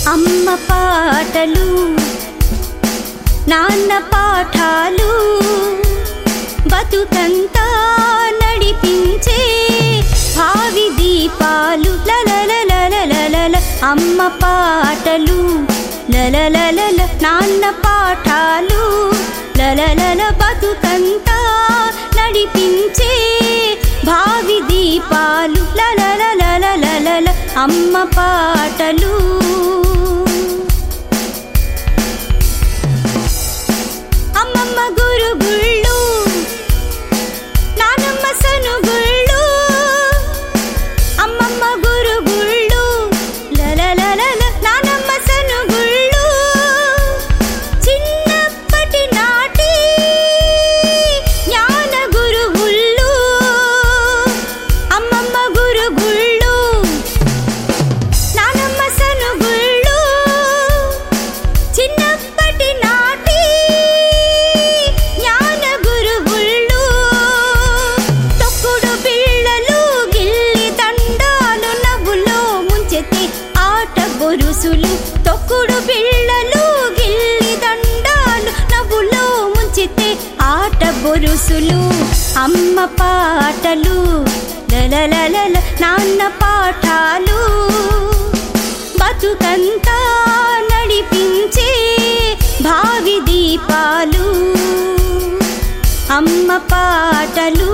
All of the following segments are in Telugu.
అమ్మ పాటలు నాన్న పాఠాలు బతుకంతా నడిపించే భావి దీపాలు లలలలలలల అమ్మ పాటలు లలలలల నాన్న పాఠాలు లలలల బతుకంతా నడిపించే భావి దీపాలు లలలలలలల అమ్మ పాటలు అమ్మమ్మ గురుగుళ్ళు నానమ్మ సనుగుళ్ళు అమ్మమ్మ గురుగుళ్ళు లలలలల నానమ్మ సనుగుళ్ళు చిన్నప్పటి నాటి జ్ఞాన గురువుళ్ళు అమ్మమ్మ గురుగుళ్ళు నానమ్మ సనుగుళ్ళు చిన్నప్పటి నాటి జ్ఞాన గురువుళ్ళు తొక్కుడు పిల్లలు గిల్లి దండాలు నవ్వులో ముంచెత్తి ఆట బొరుసులు తొక్కుడు పిల్లలు గిల్లి దండాలు నవ్వులో ముంచెత్తి ఆట బొరుసులు అమ్మ పాటలు లలలలల నాన్న పాఠాలు బతుకంతా నడిపించే భావి దీపాలు అమ్మ పాటలు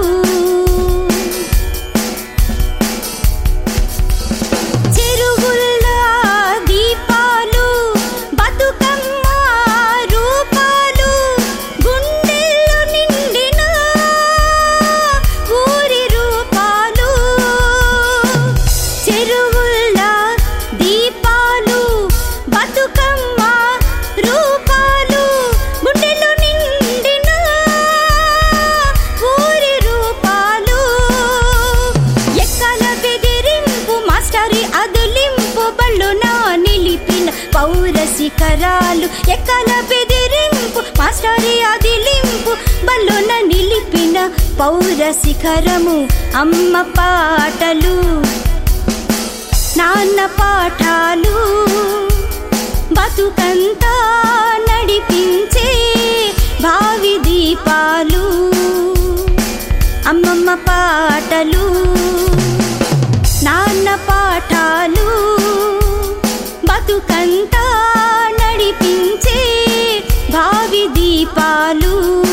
చెరువుల్లా దీపాలు బతుకమ్మ రూపాలు గుండెల్లో నిండిన ఊరి రూపాలు చెరువుల్లా దీపాలు బతుకమ్మ రూపాలు గుండెల్లో నిండిన ఊరి రూపాలు ఎక్కల బెదిరింపు మాస్టరి అదులింపు బళ్ళున నిలిపిన పౌర శిఖరాలు ఎక్కల బెదిరింపు మాస్టరి అదిలింపు బళ్ళున నిలిపిన పౌర శిఖరము అమ్మ పాటలు నాన్న పాఠాలు బతుకంతా నడిపించే భావి దీపాలు అమ్మమ్మ పాటలు నాన్న పాఠాలు బతుకంతా నడిపించే భావి దీపాలు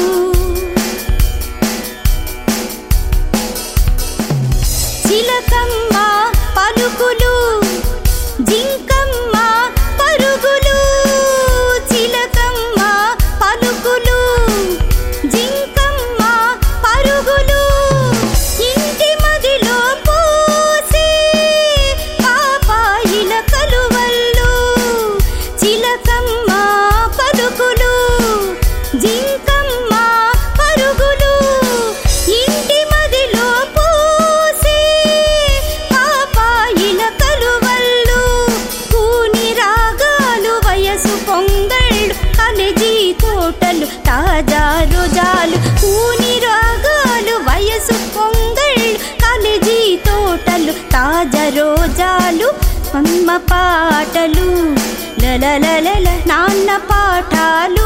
చిలకమ్మ పలుకులు జింకమ్మ పరుగులు చిలకమ్మ పలుకులు జింకమ్మ పరుగులు ఇంటి మదిలో పూసే పాపాయిల కలువల్లు చిలకమ్మ పలుకులు జింకమ్మ పరుగులు ఇంటి మదిలో పూసే పాపాయిల కలువల్లు కూని రాగాలు వయసు పొంగళ్ళు కలజీ తోటలు తాజా రోజాలు కూని రాగాలు వయసు పొంగళ్ళు కలజీ తోటలు తాజా రోజాలు అమ్మ పాటలు లలలలల నాన్న పాఠాలు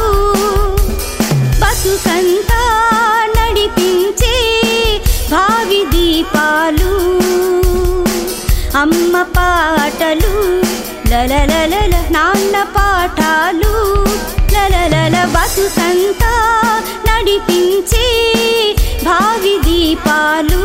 బతుకంతా నడిపించే భావి దీపాలు అమ్మ పాటలు లలలలల నాన్న పాఠాలు లలలల బతుకంతా నడిపించే భావి దీపాలు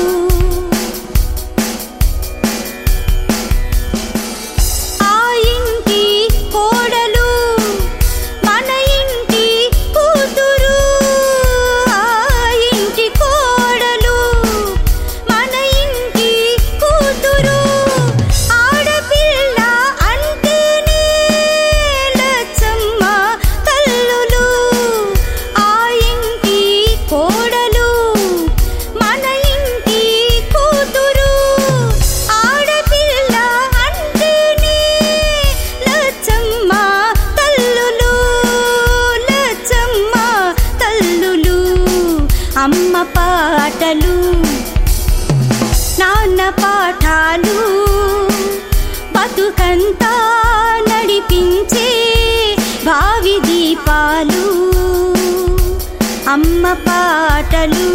ఆ ఇంటి కోడలు మన ఇంటి కూతురు ఆ ఇంటి కోడలు మన ఇంటి కూతురు ఆడపిల్ల అంటేనే లచ్చమ్మ తల్లులు ఆ ఇంటి కోడలు మన ఇంటి కూతురు ఆడపిల్ల అంటేనే లచ్చమ్మ తల్లులు లచ్చమ్మ తల్లులు అమ్మ పాటలు నాన్న పాఠాలు బతుకంతా నడి ఆటలు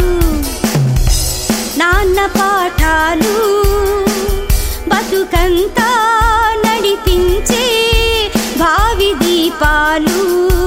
నాన్న పాఠాలు బతుకంతా నడిపించే భావి దీపాలు